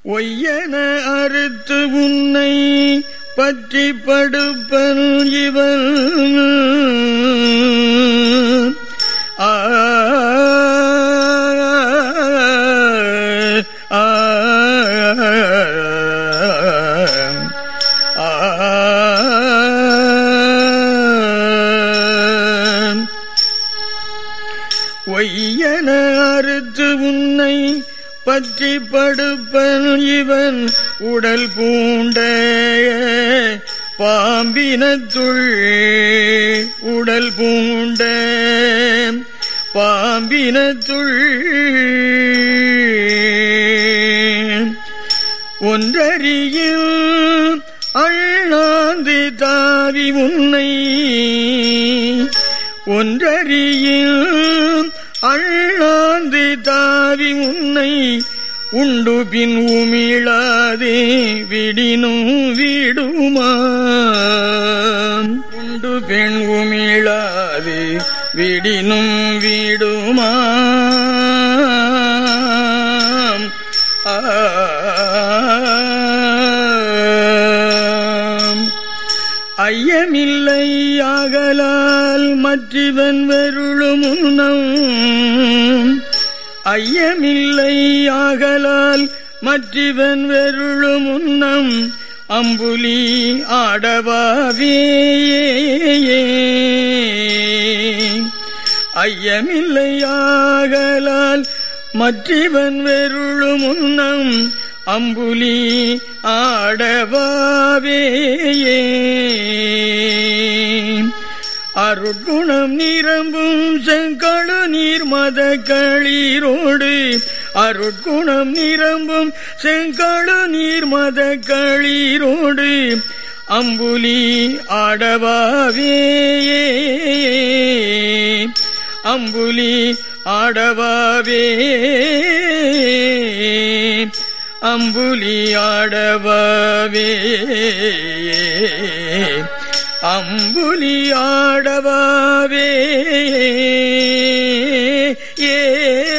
ஒய்யன அறுத்து உன்னை பற்றி படுப்பன் இவன் ஆ ஆ ஒய்யன அறுத்து உன்னை பற்றி படுப்பன் இவன் உடல் பூண்ட பாம்பினத்துள் உடல் பூண்ட பாம்பினத்துள் ஒன்றறியில் அண்ணாந்து தாவி உன்னை ஒன்றறியில் அண்ணாந்து தாவி உன்னை உண்டு பின் உமிழாதே விடினும் விடுமா உண்டு பெண் உமிழாதே விடினும் விடுமா ஐயமில்லை ஆகலால் மற்றவன் வருளும் உன்னம் ஐயமில்லை ஆகலால் மற்றவன் வெருளும் உன்னம் அம்புலி ஆடவாவே ஐயமில்லை ஆகலால் மற்றவன் வெருளும் உன்னம் அம்புலி ஆடவாவே அருட்குணம் நிரம்பும் செங்கழு நீர் மத களீரோடு அருட்குணம் நிரம்பும் செங்கழு நீர் மத களீரோடு அம்புலி ஆடவாவே அம்புலி ஆடவாவே அம்புலி ஆடவாவே அம்புலியாடவாவே ஏ